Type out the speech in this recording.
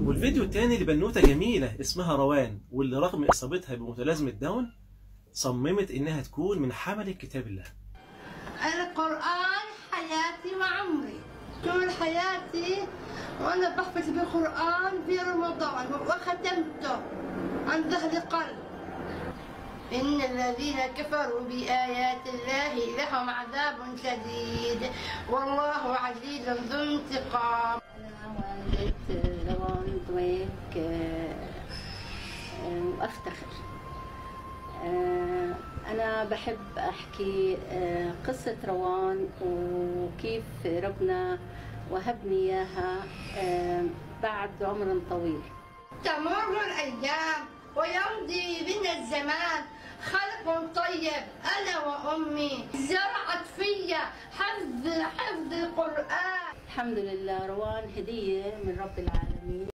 والفيديو التاني لبنوتة جميلة اسمها روان واللي رغم إصابتها بمتلازمة داون صممت إنها تكون من حمل كتاب الله القرآن حياتي وعمري طول حياتي وأنا بحفظ بالقرآن في رمضان وختمته عن ظهر قلب إن الذين كفروا بآيات الله لهم عذاب شديد والله عزيز ذو انتقام أنا والدة روان دويك آه، آه، وأفتخر آه، أنا بحب أحكي آه، قصة روان وكيف ربنا وهبني إياها آه، بعد عمر طويل تمر الأيام ويمضي بنا الزمان خلق طيب أنا وأمي زرعت فيا حفظ حفظ القرآن الحمد لله روان هدية من رب العالمين